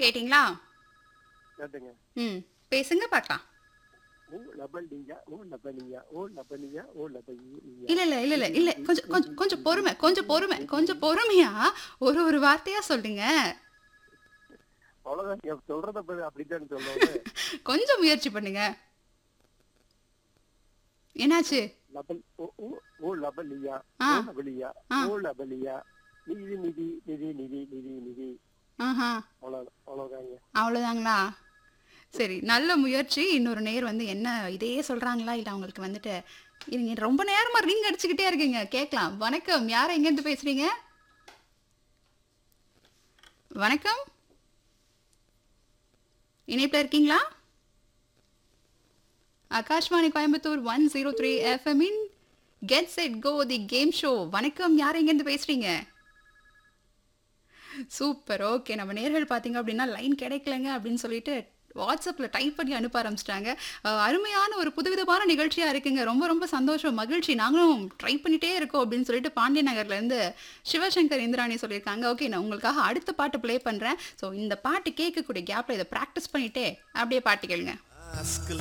கேட்டிங்களா கேட்டுங்க ம் பேசுங்க பார்க்கலாம் ஓ லபலியா ஓ லபலியா ஓ லபலியா ஓ லபலியா இல்ல இல்ல இல்ல இல்ல இல்ல கொஞ்சம் கொஞ்சம் கொஞ்சம் பொறுமை கொஞ்சம் பொறுமை கொஞ்சம் பொறுமையா ஒரு ஒரு வார்த்தையா சொல்லுங்க அவ்வளவுதான் நீங்க சொல்றத பத்தி அப்படித்தான் சொல்லுவாங்க கொஞ்சம் முயற்சி பண்ணுங்க என்னாச்சு லபல் ஓ ஓ ஓ லபலியா ஆ. ஓ லபலியா ஆ. ஓ லபலியா நிதி நிதி நிதி நிதி நிதி நிதி ஆஹா அவ்வளவு அவ்வளவுதாங்க அவ்வளோதாங்களா சரி நல்ல முயற்சி இன்னொரு நேர் வந்து என்ன இதையே சொல்றாங்களா இல்லை அவங்களுக்கு வந்துட்டு இருங்க ரொம்ப நேரமா ரிங் அடிச்சுக்கிட்டே இருக்கீங்க கேட்கலாம் வணக்கம் யார் எங்கேருந்து பேசுறீங்க வணக்கம் இணைப்பில் இருக்கீங்களா Akashvani Coimbatore one zero three எஃப்எம்இன் get set go the game show வணக்கம் யார் எங்கேருந்து பேசுறீங்க சூப்பர் ஓகே நம்ம நேர்கள் பார்த்தீங்க அப்படின்னா லைன் கிடைக்கலங்க அப்படின்னு சொல்லிட்டு வாட்ஸ்அப்பில் டைப் பண்ணி அனுப்ப ஆரம்பிச்சிட்டாங்க அஹ், அருமையான ஒரு புதுவிதமான நிகழ்ச்சியாக இருக்குங்க ரொம்ப ரொம்ப சந்தோஷம் மகிழ்ச்சி நாங்களும் ட்ரை பண்ணிட்டே இருக்கோம் அப்படின்னு சொல்லிட்டு பாண்டிய நகர்லேருந்து சிவசங்கர் இந்திராணி சொல்லியிருக்காங்க ஓகே நான் உங்களுக்காக அடுத்த பாட்டு ப்ளே பண்ணுறேன் ஸோ இந்த பாட்டு கேட்கக்கூடிய கேப்பில் இதை ப்ராக்டிஸ் பண்ணிட்டே அப்படியே பாட்டு கேளுங்க Ask